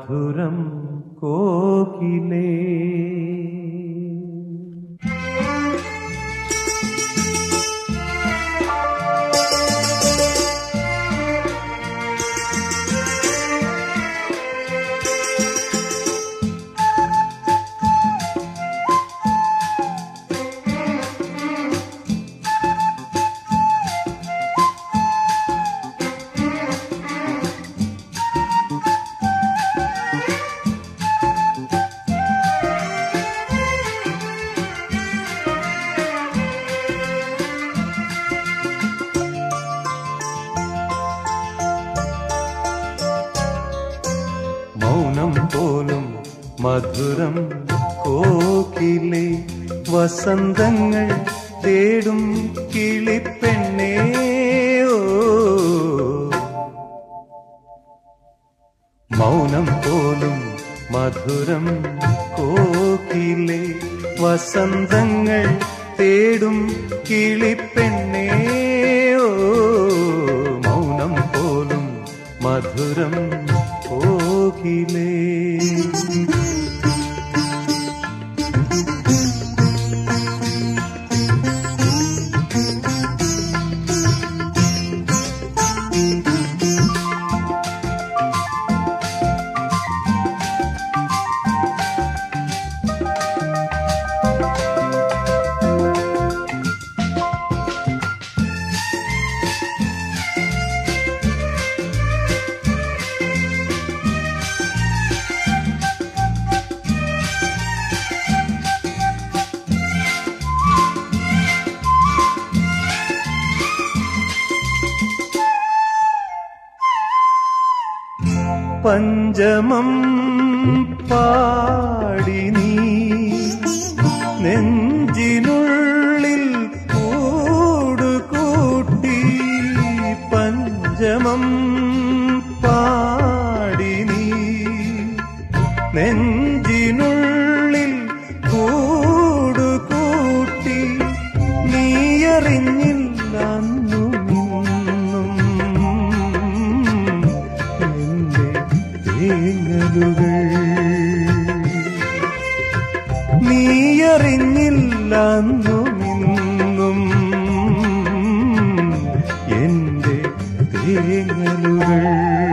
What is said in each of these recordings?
മധുരം കോകിലേ മൗനം പോലും മധുരം കോകിലെ വസന്തങ്ങൾ തേടും കിളിപ്പെണ്ണേ ഓ മൗനം പോലും മധുരം കോകിലെ വസന്തങ്ങൾ തേടും കിളിപ്പെണ്ണേ ഓ മൗനം പോലും മധുരം കോകിലേ പഞ്ചമം പാടി നീ നെഞ്ചിനുള്ളിൽ കൂടുകൂട്ടി പഞ്ചമം പാടി നീ നെഞ്ചിനുള്ളിൽ കൂടുകൂട്ടി നീയറിഞ്ഞില്ല അന്നും ഇന്നും എന്റെ തേങ്ങലുകൾ നീയറിഞ്ഞില്ല അന്നും ഇന്നും എന്റെ തേങ്ങലുകൾ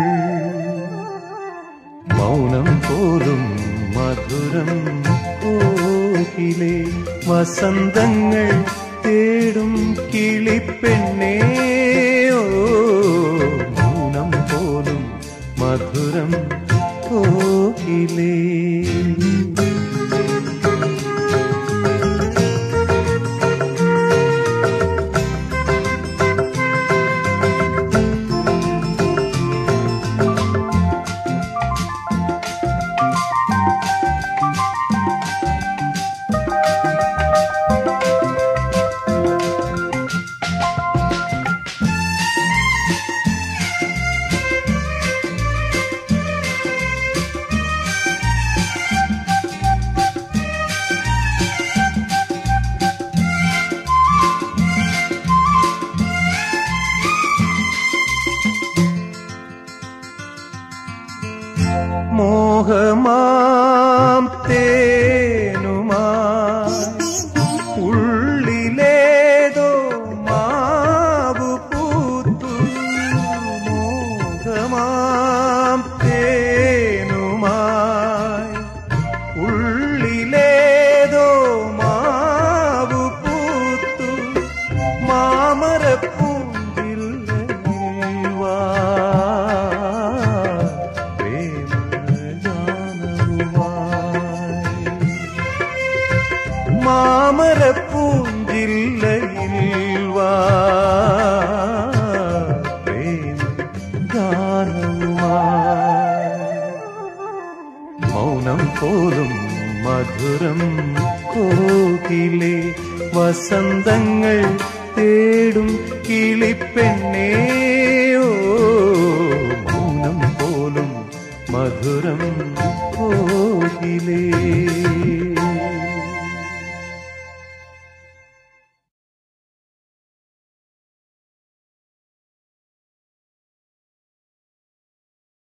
മൗനം പോലും മധുരം കോകിലെ വസന്തങ്ങൾ തേടും കിളിപ്പെണ്ണേ ഓ മൗനം പോലും മധുരം കോകിലേ മോഹമാം തേനുമായി ഉള്ളിലേതോ മാവു പൂത്തു മോഹമാം തേനുമായി ഉള്ളിലേതോ മാവു പൂത്തു മാമരപ്പൂഞ്ചിൽ വാ മാമരപ്പൂഞ്ചില്ലയിൽ വാ പ്രേമ ഗാനവുമായി മൗനം പോലും മധുരം കോകിലെ വസന്തങ്ങൾ തേടും കിളിപ്പെണ്ണേ ഓ മൗനം പോലും മധുരം കോകിലേ